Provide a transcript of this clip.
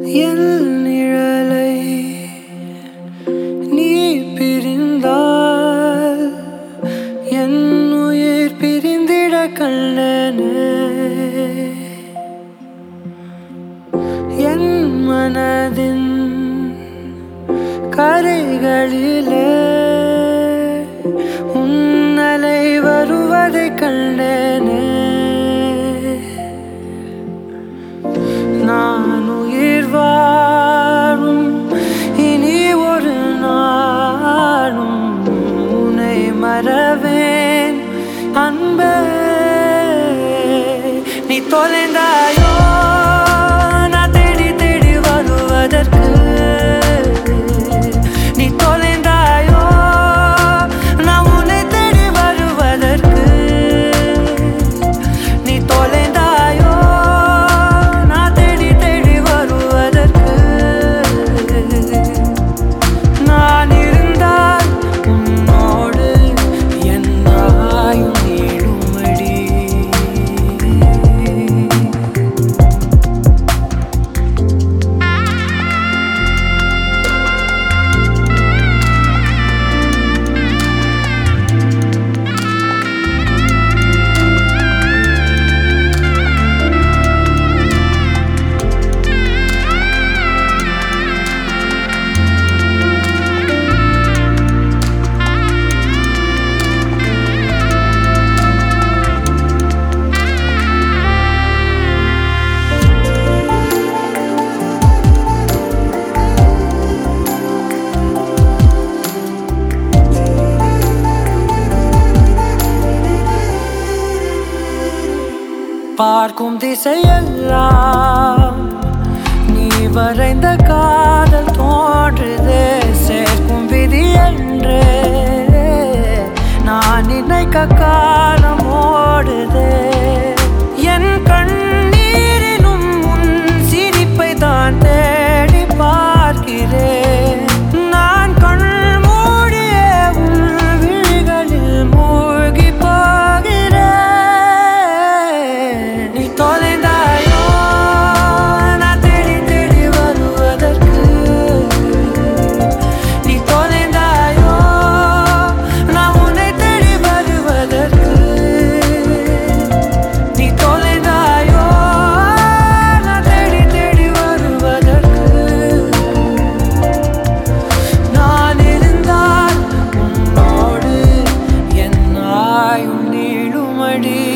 என் நிழலை நீ பிரிந்தால் என் உயிர் பிரிந்திட கண்டனே என் மனதின் கரைகளிலே உன்னலை வருவதை கண்டனே நான் உயிர் வாழும் இனி ஒரு நாளும் உன்னை மறவேன் அன்பே நீ தொலைந்தாயோ நான் தேடி தேடி வருவதற்கு நீ தொலைந்தாயோ நான் உன்னை தேடி வருவதற்கு நீ தொலைந்தாயோ நான் தேடி தேடி வருவதற்கு நான் இருந்தால் உன்னோடு என் ஆயுள் நீளுமடி பார்க்கும் திசையெல்லாம் நீ வரைந்த காதல் தோன்றுதே சேர்க்கும் விதி என்றே நான் நினைக்க காலம் ஓடுதே என் கண்ணீரிலும் உன் சிரிப்பை தான் தேடி பார்க்கிறேன் நான் கண் மூடிய உன் விழிகளில் மூழ்கி போகிறேன் நீ தொலைந்தாயோ நான் தேடி தேடி வருவதற்கு நீ தொலைந்தாயோ நான் உன்னை தேடி வருவதற்கு நீ தொலைந்தாயோ நான் தேடி தேடி வருவதற்கு நான் இருந்தால் உன்னோடு என் ஆயுள் நீளுமடி